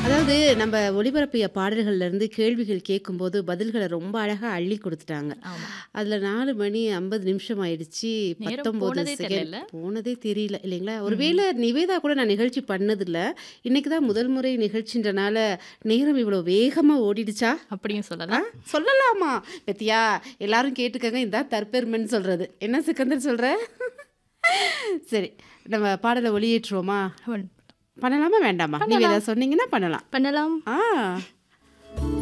அதாவது நம்ம ஒளிபரப்பிய பாடல்கள்ல இருந்து கேள்விகள் கேட்கும்போது பதில்களை ரொம்ப அழகா அள்ளி கொடுத்துட்டாங்க ஆமா. அதுல நாலு மணி ஐம்பது நிமிஷம் ஆயிடுச்சு நேரம் பத்தொன்பது போனதே செகண்ட் தெரியல. போனதே தெரியல இல்லைங்களா ஒருவேளை நிவேதா கூட நான் நிகழ்ச்சி பண்ணதில்ல இன்னைக்கு தான் முதல் முறை நிகழ்ச்சின்றனால நேரம் இவ்வளோ வேகமா ஓடிடுச்சா அப்படியும் ஆ சொல்லலாம் சொல்லலாமா பத்தியா எல்லாரும் கேட்டுக்கங்க இதான் தற்பெருமைன்னு சொல்றது என்ன சிக்கந்தர் சொல்ற சரி நம்ம பாடலை ஒளியேற்றுவோமா அவன் பண்ணலாமா வேண்டாமா நீங்க ஏதாவது சொன்னீங்கன்னா பண்ணலாம் பண்ணலாம் ஆ